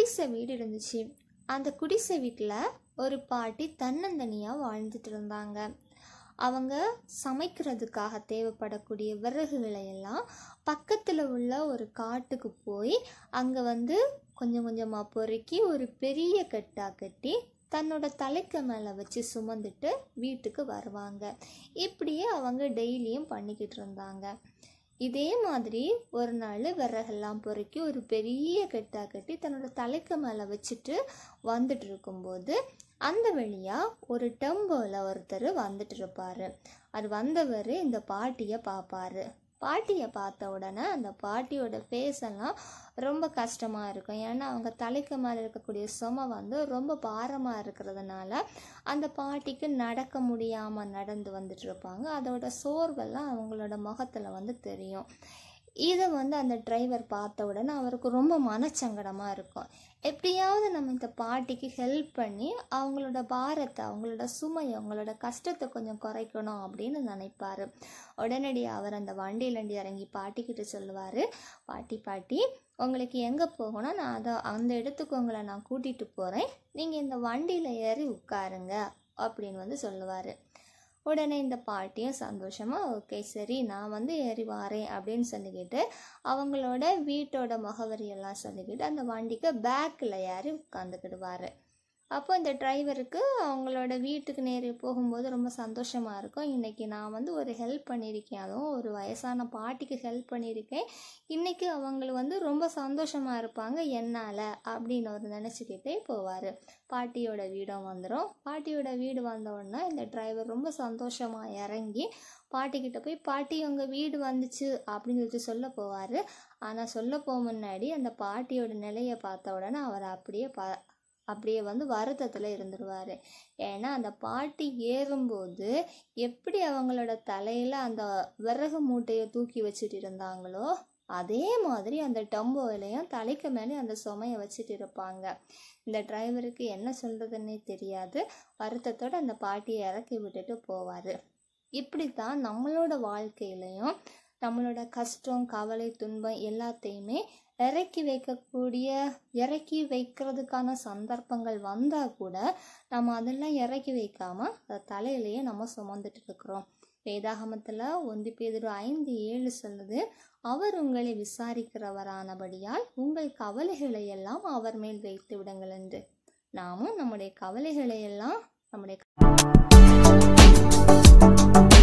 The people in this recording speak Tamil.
குடிசை வீடு இருந்துச்சு அந்த குடிசை வீட்டில் ஒரு பாட்டி தன்னந்தனியாக வாழ்ந்துட்டு இருந்தாங்க அவங்க சமைக்கிறதுக்காக தேவைப்படக்கூடிய விறகுகளை எல்லாம் பக்கத்தில் உள்ள ஒரு காட்டுக்கு போய் அங்கே வந்து கொஞ்சம் கொஞ்சமாக பொறுக்கி ஒரு பெரிய கட்டா கட்டி தன்னோட தலைக்கு மேலே வச்சு சுமந்துட்டு வீட்டுக்கு வருவாங்க இப்படியே அவங்க டெய்லியும் பண்ணிக்கிட்டு இருந்தாங்க இதே மாதிரி ஒரு நாள் விறகெல்லாம் பொறுக்கி ஒரு பெரிய கட்டா கட்டி தன்னோட தலைக்கு மேலே வச்சுட்டு வந்துட்டு இருக்கும்போது அந்த வழியாக ஒரு டெம்போவில் ஒருத்தர் வந்துட்டு இருப்பார் அது வந்தவர் இந்த பாட்டியை பார்ப்பாரு பாட்டியை பார்த்த உடனே அந்த பாட்டியோட ஃபேஸ் எல்லாம் ரொம்ப கஷ்டமாக இருக்கும் ஏன்னா அவங்க தலைக்கு மேலே இருக்கக்கூடிய சுமை வந்து ரொம்ப பாரமாக இருக்கிறதுனால அந்த பாட்டிக்கு நடக்க முடியாமல் நடந்து வந்துட்டு இருப்பாங்க அதோட சோர்வெல்லாம் அவங்களோட முகத்தில் வந்து தெரியும் இதை வந்து அந்த டிரைவர் பார்த்த உடனே அவருக்கு ரொம்ப மனச்சங்கடமாக இருக்கும் எப்படியாவது நம்ம இந்த பாட்டிக்கு ஹெல்ப் பண்ணி அவங்களோட பாரத்தை அவங்களோட சுமையை அவங்களோட கஷ்டத்தை கொஞ்சம் குறைக்கணும் அப்படின்னு நினைப்பாரு உடனடியாக அவர் அந்த வண்டியிலேருந்து இறங்கி பாட்டிக்கிட்ட சொல்லுவார் பாட்டி பாட்டி உங்களுக்கு எங்கே போகணும் நான் அதை அந்த இடத்துக்கு உங்களை நான் கூட்டிகிட்டு போகிறேன் நீங்கள் இந்த வண்டியில் ஏறி உட்காருங்க அப்படின்னு வந்து சொல்லுவார் உடனே இந்த பாட்டியும் சந்தோஷமாக ஓகே சரி நான் வந்து ஏறி வாரேன் அப்படின்னு சொல்லிக்கிட்டு அவங்களோட வீட்டோட முகவரியெல்லாம் சொல்லிக்கிட்டு அந்த வண்டிக்கு பேக்கில் ஏறி உட்காந்துக்கிடுவார் அப்போ இந்த டிரைவருக்கு அவங்களோட வீட்டுக்கு நேரே போகும்போது ரொம்ப சந்தோஷமாக இருக்கும் இன்றைக்கி நான் வந்து ஒரு ஹெல்ப் பண்ணியிருக்கேன் அதுவும் ஒரு வயசான பாட்டிக்கு ஹெல்ப் பண்ணியிருக்கேன் இன்றைக்கி அவங்க வந்து ரொம்ப சந்தோஷமாக இருப்பாங்க என்னால் அப்படின்னு ஒரு நினச்சிக்கிட்டே போவார் பாட்டியோட வீடும் வந்துடும் பாட்டியோட வீடு வந்த உடனே இந்த டிரைவர் ரொம்ப சந்தோஷமாக இறங்கி பாட்டிக்கிட்ட போய் பாட்டி உங்கள் வீடு வந்துச்சு அப்படின்னு சொல்லிட்டு சொல்ல போவார் ஆனால் சொல்ல போக முன்னாடி அந்த பாட்டியோட நிலையை பார்த்த உடனே அவர் அப்படியே பா அப்படியே வந்து வருத்தத்தில் இருந்துருவார் ஏன்னா அந்த பாட்டி ஏறும்போது எப்படி அவங்களோட தலையில் அந்த விறகு மூட்டையை தூக்கி வச்சுட்டு இருந்தாங்களோ அதே மாதிரி அந்த டம்போவிலையும் தலைக்கு மேலே அந்த சுமையை வச்சுட்டு இருப்பாங்க இந்த டிரைவருக்கு என்ன சொல்கிறதுன்னே தெரியாது வருத்தத்தோடு அந்த பாட்டியை இறக்கி விட்டுட்டு போவார் இப்படித்தான் நம்மளோட வாழ்க்கையிலையும் நம்மளோட கஷ்டம் கவலை துன்பம் எல்லாத்தையுமே இறக்கி வைக்கக்கூடிய இறக்கி வைக்கிறதுக்கான சந்தர்ப்பங்கள் வந்தால் கூட நம்ம அதெல்லாம் இறக்கி வைக்காமல் அதை தலையிலேயே நம்ம சுமந்துட்டு இருக்கிறோம் வேதாகமத்தில் ஒன்று பேதொரு ஐந்து ஏழு சொல்லுது அவர் உங்களை விசாரிக்கிறவரானபடியால் உங்கள் கவலைகளை எல்லாம் அவர் மேல் வைத்து விடுங்கள் என்று நாமும் நம்முடைய கவலைகளை எல்லாம் நம்முடைய